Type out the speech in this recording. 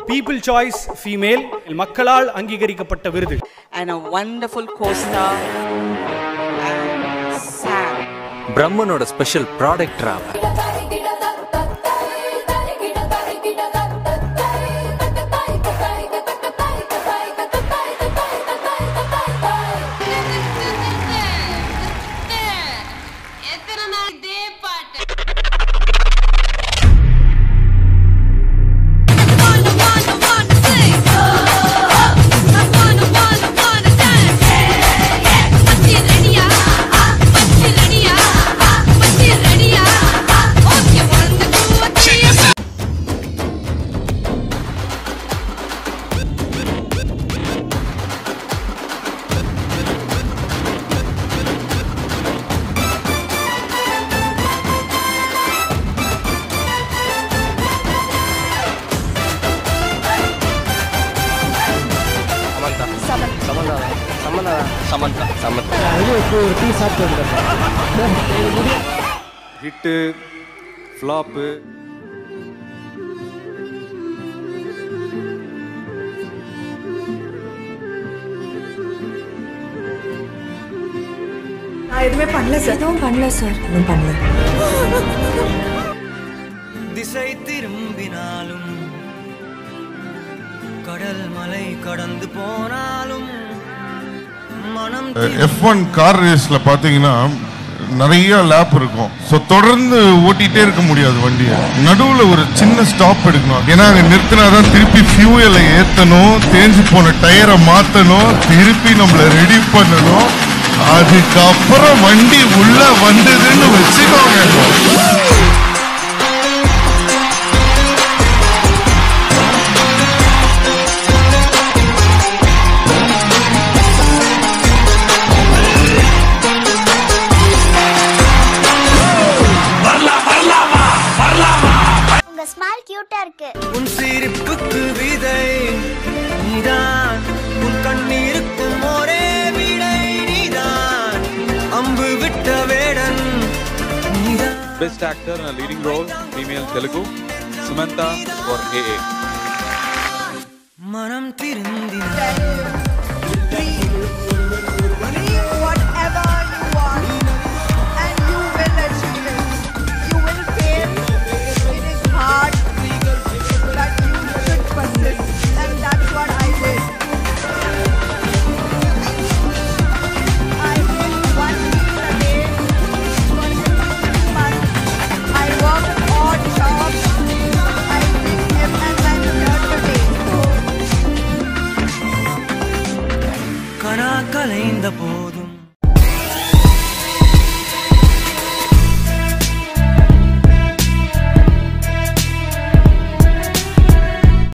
People choice female மக்களால் அங்கீகரிக்கப்பட்ட விருது and a wonderful co-star and Sam. பிரம்மனோட ஸ்பெஷல் ப்ராடக்ட் ராப் எத்தனை நாள் இதே பாட்டு ஹிட்டு ஃப்ளாப்பு நான் எதுவுமே பண்ணல சார் எதுவும் பண்ணல சார் எதுவும் பண்ணல திசை திரும்பினாலும் கடல் மலை கடந்து போனாலும் மனம் எஃப் ஒன் கார் ரேஸ்ல பாத்தீங்கன்னா நிறைய லேப் இருக்கும் ஸோ தொடர்ந்து ஓட்டிகிட்டே இருக்க முடியாது வண்டியை நடுவில் ஒரு சின்ன ஸ்டாப் எடுக்கணும் ஏன்னா அங்கே நிறுத்தினாதான் திருப்பி ஃபியூயலை ஏற்றணும் தேஞ்சு போன டயரை மாற்றணும் திருப்பி நம்மளை ரெடி பண்ணணும் அதுக்கப்புறம் வண்டி உள்ள வந்ததுன்னு வச்சுக்கோங்க உங்க ஸ்மைல் கியூட்டா இருக்கு உன் சிரிப்புக்கு விதை நீதான் உன் கண்ணீருக்கும் ஒரே விடை நீதான் அம்பு விட்ட வேடன் நீதான் best actor in leading role female Telugu Samantha for A A மனம் திருந்தின whatever you want and you will achieve it. You will fail. It is hard, but you should persist, and that's what I did. I did one meal a day for six months. I worked odd jobs. I did M and N shirt a day. கனா கலைந்த போதும்